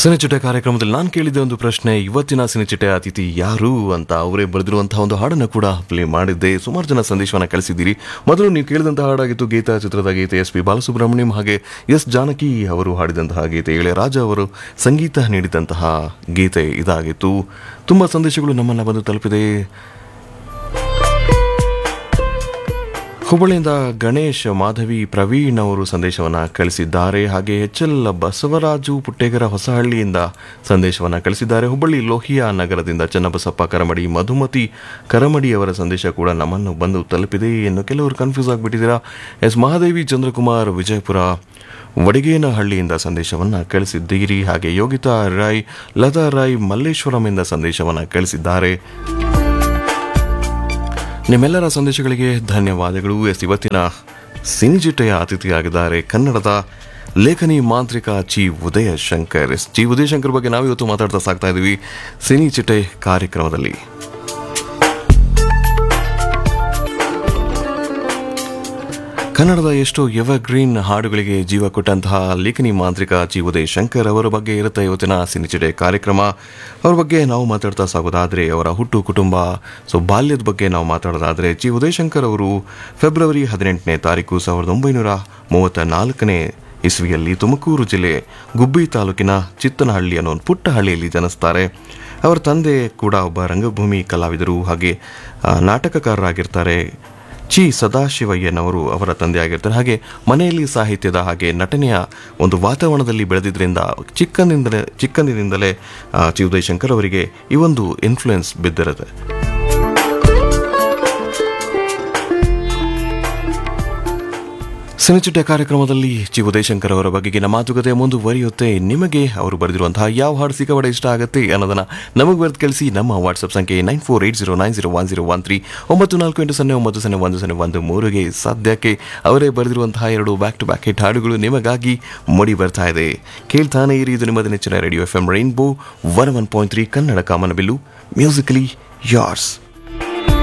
ಸಿನಿಚಿಟೆ ಕಾರ್ಯಕ್ರಮದಲ್ಲಿ ನಾನು ಕೇಳಿದ್ದೆ ಒಂದು ಪ್ರಶ್ನೆ ಇವತ್ತಿನ ಸಿನಿಚಿಟೆ ಅತಿಥಿ ಯಾರು ಅಂತ ಅವರೇ ಬರೆದಿರುವಂತಹ ಒಂದು ಹಾಡನ್ನು ಕೂಡ ಪ್ಲೇ ಮಾಡಿದ್ದೆ ಸುಮಾರು ಜನ ಸಂದೇಶವನ್ನು ಕಳಿಸಿದ್ದೀರಿ ಮೊದಲು ನೀವು ಕೇಳಿದಂತಹ ಹಾಡಾಗಿತ್ತು ಗೀತಾ ಚಿತ್ರದ ಗೀತೆ ಎಸ್ ಪಿ ಬಾಲಸುಬ್ರಹ್ಮಣ್ಯಂ ಹಾಗೆ ಎಸ್ ಜಾನಕಿ ಅವರು ಹಾಡಿದಂತಹ ಗೀತೆ ಇಳೆಯರಾಜ ಅವರು ಸಂಗೀತ ನೀಡಿದಂತಹ ಗೀತೆ ಇದಾಗಿತ್ತು ತುಂಬ ಸಂದೇಶಗಳು ನಮ್ಮನ್ನು ಬಂದು ತಲುಪಿದೆ ಹುಬ್ಬಳ್ಳಿಯಿಂದ ಗಣೇಶ್ ಮಾಧವಿ ಪ್ರವೀಣ್ ಅವರು ಸಂದೇಶವನ್ನು ಕಳಿಸಿದ್ದಾರೆ ಹಾಗೆ ಎಚ್ ಎಲ್ ಬಸವರಾಜು ಪುಟ್ಟೇಗರ ಹೊಸಹಳ್ಳಿಯಿಂದ ಸಂದೇಶವನ್ನು ಕಳಿಸಿದ್ದಾರೆ ಹುಬ್ಬಳ್ಳಿ ಲೋಹಿಯಾ ನಗರದಿಂದ ಚನ್ನಬಸಪ್ಪ ಕರಮಡಿ ಮಧುಮತಿ ಕರಮಡಿ ಅವರ ಸಂದೇಶ ಕೂಡ ನಮ್ಮನ್ನು ಬಂದು ತಲುಪಿದೆ ಇನ್ನು ಕೆಲವರು ಕನ್ಫ್ಯೂಸ್ ಆಗಿಬಿಟ್ಟಿದ್ದೀರಾ ಎಸ್ ಮಹಾದೇವಿ ಚಂದ್ರಕುಮಾರ್ ವಿಜಯಪುರ ವಡಿಗೇನಹಳ್ಳಿಯಿಂದ ಸಂದೇಶವನ್ನು ಕಳಿಸಿದ್ದೀರಿ ಹಾಗೆ ಯೋಗಿತಾ ರಾಯ್ ಲತಾ ರಾಯ್ ಮಲ್ಲೇಶ್ವರಂಯಿಂದ ಸಂದೇಶವನ್ನು ಕಳಿಸಿದ್ದಾರೆ ನಿಮ್ಮೆಲ್ಲರ ಸಂದೇಶಗಳಿಗೆ ಧನ್ಯವಾದಗಳು ಎಸ್ ಇವತ್ತಿನ ಸಿನಿಜಿಟೆಯ ಅತಿಥಿಯಾಗಿದ್ದಾರೆ ಕನ್ನಡದ ಲೇಖನಿ ಮಾಂತ್ರಿಕ ಚಿ ಉದಯ ಶಂಕರ್ ಎಸ್ ಚಿ ಉದಯ ಶಂಕರ್ ಬಗ್ಗೆ ನಾವು ಇವತ್ತು ಮಾತಾಡ್ತಾ ಸಾಕ್ತಾ ಇದ್ದೀವಿ ಸಿನಿ ಚಿಟೆ ಕಾರ್ಯಕ್ರಮದಲ್ಲಿ ಕನ್ನಡದ ಎಷ್ಟೋ ಎವರ್ಗ್ರೀನ್ ಹಾಡುಗಳಿಗೆ ಜೀವ ಕೊಟ್ಟಂತಹ ಲೇಖನಿ ಮಾಂತ್ರಿಕ ಜಿ ಉದಯ್ ಶಂಕರ್ ಅವರ ಬಗ್ಗೆ ಇರುತ್ತೆ ಇವತ್ತಿನ ಸಿನಿಚಿಡೆ ಕಾರ್ಯಕ್ರಮ ಅವರ ಬಗ್ಗೆ ನಾವು ಮಾತಾಡ್ತಾ ಸಾಗೋದಾದರೆ ಅವರ ಹುಟ್ಟು ಕುಟುಂಬ ಸೊ ಬಾಲ್ಯದ ಬಗ್ಗೆ ನಾವು ಮಾತಾಡೋದಾದರೆ ಜಿ ಉದಯ್ ಶಂಕರ್ ಅವರು ಫೆಬ್ರವರಿ ಹದಿನೆಂಟನೇ ತಾರೀಕು ಸಾವಿರದ ಒಂಬೈನೂರ ಮೂವತ್ತ ನಾಲ್ಕನೇ ಇಸ್ವಿಯಲ್ಲಿ ತುಮಕೂರು ಜಿಲ್ಲೆ ಗುಬ್ಬಿ ತಾಲೂಕಿನ ಚಿತ್ತನಹಳ್ಳಿ ಅನ್ನೋ ಒಂದು ಪುಟ್ಟ ಹಳ್ಳಿಯಲ್ಲಿ ಜನಿಸ್ತಾರೆ ಅವರ ತಂದೆ ಕೂಡ ಒಬ್ಬ ರಂಗಭೂಮಿ ಕಲಾವಿದರು ಹಾಗೆ ಆ, ನಾಟಕಕಾರರಾಗಿರ್ತಾರೆ ಚಿ ಸದಾಶಿವಯ್ಯನವರು ಅವರ ತಂದೆಯಾಗಿರ್ತಾರೆ ಹಾಗೆ ಮನೆಯಲ್ಲಿ ಸಾಹಿತ್ಯದ ಹಾಗೆ ನಟನೆಯ ಒಂದು ವಾತಾವರಣದಲ್ಲಿ ಬೆಳೆದಿದ್ದರಿಂದ ಚಿಕ್ಕಂದಿಂದಲೇ ಚಿಕ್ಕಂದಿನಿಂದಲೇ ಆ, ಚಿ ಉದಯ್ ಶಂಕರ್ ಅವರಿಗೆ ಈ ಒಂದು ಇನ್ಫ್ಲುಯೆನ್ಸ್ ಬಿದ್ದಿರುತ್ತೆ ಸಿನಿಚಿಟ್ಟೆ ಕಾರ್ಯಕ್ರಮದಲ್ಲಿ ಜಿ ಉದಯಶಂಕರ್ ಅವರ ಬಗೆಗಿನ ಮಾತುಕತೆ ಮುಂದುವರಿಯುತ್ತೆ ನಿಮಗೆ ಅವರು ಬರೆದಿರುವಂತಹ ಯಾವ ಹಾಡು ಸಿಕ್ಕಬಡ ಇಷ್ಟ ಆಗುತ್ತೆ ಅನ್ನೋದನ್ನ ನಮಗೆ ಬರೆದು ಕಳಿಸಿ ನಮ್ಮ ವಾಟ್ಸ್ಆಪ್ ಸಂಖ್ಯೆ nine four eight zero nine zero one zero one three ಒಂಬತ್ತು ನಾಲ್ಕು ಎಂಟು ಸೊನ್ನೆ ಒಂಬತ್ತು ಸೊನ್ನೆ ಒಂದು ಸೊನ್ನೆ ಒಂದು ಮೂರುಗೆ ಸದ್ಯಕ್ಕೆ ಅವರೇ ಬರೆದಿರುವಂತಹ ಎರಡು ಬ್ಯಾಕ್ ಟು ಬ್ಯಾಕ್ ಹಿಟ್ ಹಾಡುಗಳು ನಿಮಗಾಗಿ ಮೂಡಿ ಬರ್ತಾ ಇದೆ ಕೇಳ್ತಾನೆ ಇರಿ ಇದು ನಿಮ್ಮದ ನೆಚ್ಚಿನ radio F M rainbow one one point three Kannada Kamanabillu musically ಯಾರ್ಸ್